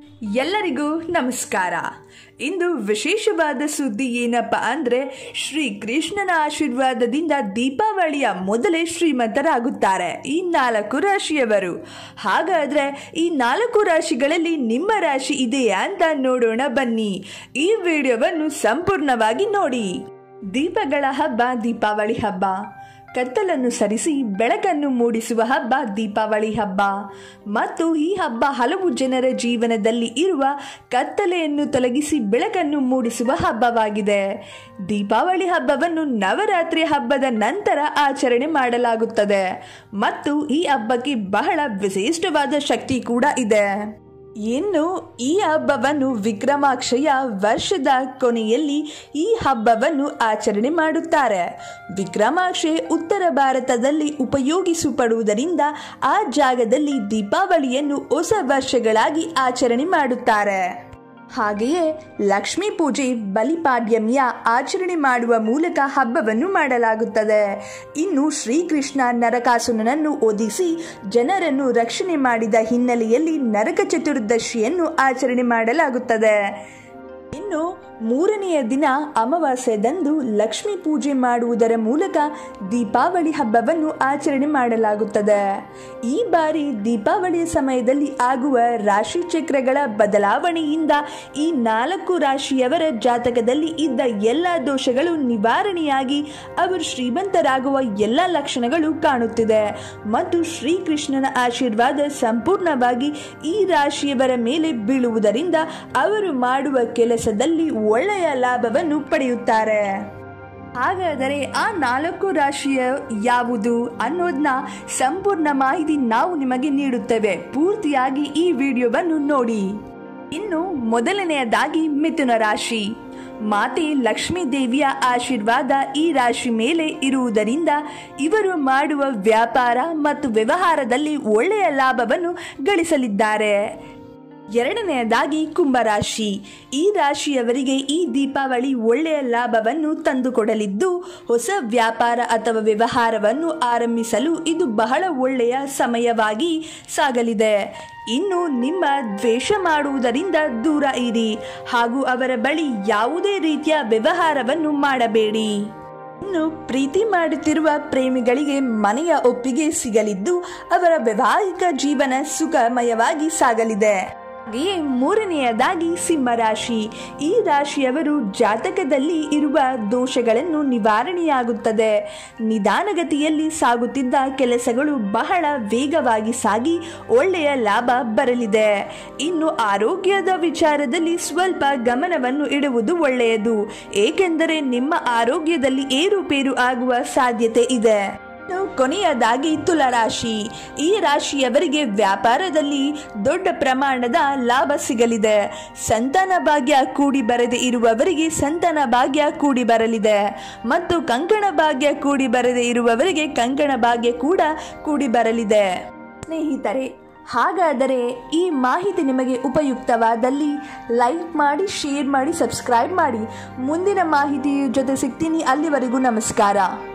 ಎಲ್ಲರಿಗೂ ನಮಸ್ಕಾರ ಇಂದು ವಿಶೇಷವಾದ ಸುದ್ದಿ ಏನಪ್ಪ ಅಂದ್ರೆ ಶ್ರೀ ಕೃಷ್ಣನ ಆಶೀರ್ವಾದದಿಂದ ದೀಪಾವಳಿಯ ಮೊದಲೇ ಶ್ರೀಮಂತರಾಗುತ್ತಾರೆ ಈ ನಾಲ್ಕು ರಾಶಿಯವರು ಹಾಗಾದ್ರೆ ಈ ನಾಲ್ಕು ರಾಶಿಗಳಲ್ಲಿ ನಿಮ್ಮ ರಾಶಿ ಇದೆಯಾ ಅಂತ ನೋಡೋಣ ಬನ್ನಿ ಈ ವಿಡಿಯೋವನ್ನು ಸಂಪೂರ್ಣವಾಗಿ ನೋಡಿ ದೀಪಗಳ ಹಬ್ಬ ದೀಪಾವಳಿ ಹಬ್ಬ ಕತ್ತಲನ್ನು ಸರಿಸಿ ಬೆಳಕನ್ನು ಮೂಡಿಸುವ ಹಬ್ಬ ದೀಪಾವಳಿ ಹಬ್ಬ ಮತ್ತು ಈ ಹಬ್ಬ ಹಲವು ಜನರ ಜೀವನದಲ್ಲಿ ಇರುವ ಕತ್ತಲೆಯನ್ನು ತೊಲಗಿಸಿ ಬೆಳಕನ್ನು ಮೂಡಿಸುವ ಹಬ್ಬವಾಗಿದೆ ದೀಪಾವಳಿ ಹಬ್ಬವನ್ನು ನವರಾತ್ರಿ ಹಬ್ಬದ ನಂತರ ಆಚರಣೆ ಮಾಡಲಾಗುತ್ತದೆ ಮತ್ತು ಈ ಹಬ್ಬಕ್ಕೆ ಬಹಳ ವಿಶಿಷ್ಟವಾದ ಶಕ್ತಿ ಕೂಡ ಇದೆ ಇನ್ನು ಈ ಹಬ್ಬವನ್ನು ವಿಕ್ರಮಾಕ್ಷಯ ವರ್ಷದ ಕೊನೆಯಲ್ಲಿ ಈ ಹಬ್ಬವನ್ನು ಆಚರಣೆ ಮಾಡುತ್ತಾರೆ ವಿಕ್ರಮಾಕ್ಷೆ ಉತ್ತರ ಭಾರತದಲ್ಲಿ ಉಪಯೋಗಿಸಲ್ಪಡುವುದರಿಂದ ಆ ಜಾಗದಲ್ಲಿ ದೀಪಾವಳಿಯನ್ನು ಹೊಸ ವರ್ಷಗಳಾಗಿ ಆಚರಣೆ ಮಾಡುತ್ತಾರೆ ಹಾಗೆಯೇ ಲಕ್ಷ್ಮೀ ಪೂಜೆ ಬಲಿಪಾಡ್ಯಮಿಯ ಆಚರಣೆ ಮಾಡುವ ಮೂಲಕ ಹಬ್ಬವನ್ನು ಮಾಡಲಾಗುತ್ತದೆ ಇನ್ನು ಶ್ರೀಕೃಷ್ಣ ನರಕಾಸುರನನ್ನು ಒದಿಸಿ ಜನರನ್ನು ರಕ್ಷಣೆ ಮಾಡಿದ ಹಿನ್ನೆಲೆಯಲ್ಲಿ ನರಕ ಚತುರ್ದಶಿಯನ್ನು ಆಚರಣೆ ಮಾಡಲಾಗುತ್ತದೆ ಇನ್ನು ಮೂರನೆಯ ದಿನ ಅಮಾವಾಸ್ಯೆದಂದು ಲಕ್ಷ್ಮೀ ಪೂಜೆ ಮಾಡುವುದರ ಮೂಲಕ ದೀಪಾವಳಿ ಹಬ್ಬವನ್ನು ಆಚರಣೆ ಮಾಡಲಾಗುತ್ತದೆ ಈ ಬಾರಿ ದೀಪಾವಳಿಯ ಸಮಯದಲ್ಲಿ ಆಗುವ ರಾಶಿ ಚಕ್ರಗಳ ಬದಲಾವಣೆಯಿಂದ ಈ ನಾಲ್ಕು ರಾಶಿಯವರ ಜಾತಕದಲ್ಲಿ ಇದ್ದ ಎಲ್ಲ ದೋಷಗಳು ನಿವಾರಣೆಯಾಗಿ ಅವರು ಶ್ರೀಮಂತರಾಗುವ ಎಲ್ಲ ಲಕ್ಷಣಗಳು ಕಾಣುತ್ತಿದೆ ಮತ್ತು ಶ್ರೀಕೃಷ್ಣನ ಆಶೀರ್ವಾದ ಸಂಪೂರ್ಣವಾಗಿ ಈ ರಾಶಿಯವರ ಮೇಲೆ ಬೀಳುವುದರಿಂದ ಅವರು ಮಾಡುವ ಕೆಲಸದಲ್ಲಿ ಒಳ್ಳೆಯ ಲಾಭವನ್ನು ಪಡೆಯುತ್ತಾರೆ ಹಾಗಾದರೆ ಆ ನಾಲ್ಕು ರಾಶಿಯ ಯಾವುದು ಅನ್ನೋದನ್ನ ಸಂಪೂರ್ಣ ಮಾಹಿತಿ ನಾವು ನಿಮಗೆ ನೀಡುತ್ತೇವೆ ಪೂರ್ತಿಯಾಗಿ ಈ ವಿಡಿಯೋವನ್ನು ನೋಡಿ ಇನ್ನು ಮೊದಲನೆಯದಾಗಿ ಮಿಥುನ ರಾಶಿ ಮಾತೆ ಲಕ್ಷ್ಮೀ ದೇವಿಯ ಆಶೀರ್ವಾದ ಈ ರಾಶಿ ಮೇಲೆ ಇರುವುದರಿಂದ ಇವರು ಮಾಡುವ ವ್ಯಾಪಾರ ಮತ್ತು ವ್ಯವಹಾರದಲ್ಲಿ ಒಳ್ಳೆಯ ಲಾಭವನ್ನು ಗಳಿಸಲಿದ್ದಾರೆ ಎರಡನೆಯದಾಗಿ ಕುಂಭರಾಶಿ ಈ ರಾಶಿಯವರಿಗೆ ಈ ದೀಪಾವಳಿ ಒಳ್ಳೆಯ ಲಾಭವನ್ನು ತಂದುಕೊಡಲಿದ್ದು ಹೊಸ ವ್ಯಾಪಾರ ಅಥವಾ ವ್ಯವಹಾರವನ್ನು ಆರಂಭಿಸಲು ಇದು ಬಹಳ ಒಳ್ಳೆಯ ಸಮಯವಾಗಿ ಸಾಗಲಿದೆ ಇನ್ನು ನಿಮ್ಮ ದ್ವೇಷ ಮಾಡುವುದರಿಂದ ದೂರ ಇರಿ ಹಾಗೂ ಅವರ ಬಳಿ ಯಾವುದೇ ರೀತಿಯ ವ್ಯವಹಾರವನ್ನು ಮಾಡಬೇಡಿ ಇನ್ನು ಪ್ರೀತಿ ಮಾಡುತ್ತಿರುವ ಪ್ರೇಮಿಗಳಿಗೆ ಮನೆಯ ಒಪ್ಪಿಗೆ ಸಿಗಲಿದ್ದು ಅವರ ವೈವಾಹಿಕ ಜೀವನ ಸುಖಮಯವಾಗಿ ಸಾಗಲಿದೆ ಹಾಗೆಯೇ ಮೂರನೆಯದಾಗಿ ಸಿಂಹರಾಶಿ ಈ ರಾಶಿಯವರು ಜಾತಕದಲ್ಲಿ ಇರುವ ದೋಷಗಳನ್ನು ನಿವಾರಣೆಯಾಗುತ್ತದೆ ನಿಧಾನಗತಿಯಲ್ಲಿ ಸಾಗುತ್ತಿದ್ದ ಕೆಲಸಗಳು ಬಹಳ ವೇಗವಾಗಿ ಸಾಗಿ ಒಳ್ಳೆಯ ಲಾಭ ಬರಲಿದೆ ಇನ್ನು ಆರೋಗ್ಯದ ವಿಚಾರದಲ್ಲಿ ಸ್ವಲ್ಪ ಗಮನವನ್ನು ಇಡುವುದು ಒಳ್ಳೆಯದು ಏಕೆಂದರೆ ನಿಮ್ಮ ಆರೋಗ್ಯದಲ್ಲಿ ಏರುಪೇರು ಆಗುವ ಸಾಧ್ಯತೆ ಇದೆ ಇನ್ನು ಕೊನೆಯದಾಗಿ ತುಲಾರಾಶಿ ಈ ರಾಶಿಯವರಿಗೆ ವ್ಯಾಪಾರದಲ್ಲಿ ದೊಡ್ಡ ಪ್ರಮಾಣದ ಲಾಭ ಸಿಗಲಿದೆ ಸಂತಾನ ಭಾಗ್ಯ ಕೂಡಿ ಬರದೆ ಇರುವವರಿಗೆ ಸಂತಾನ ಭಾಗ್ಯ ಕೂಡಿ ಬರಲಿದೆ ಮತ್ತು ಕಂಕಣ ಭಾಗ್ಯ ಕೂಡಿ ಬರದೆ ಇರುವವರಿಗೆ ಕಂಕಣ ಭಾಗ್ಯ ಕೂಡ ಕೂಡಿ ಬರಲಿದೆ ಸ್ನೇಹಿತರೆ ಹಾಗಾದರೆ ಈ ಮಾಹಿತಿ ನಿಮಗೆ ಉಪಯುಕ್ತವಾದಲ್ಲಿ ಲೈಕ್ ಮಾಡಿ ಶೇರ್ ಮಾಡಿ ಸಬ್ಸ್ಕ್ರೈಬ್ ಮಾಡಿ ಮುಂದಿನ ಮಾಹಿತಿಯ ಜೊತೆ ಸಿಗ್ತೀನಿ ಅಲ್ಲಿವರೆಗೂ ನಮಸ್ಕಾರ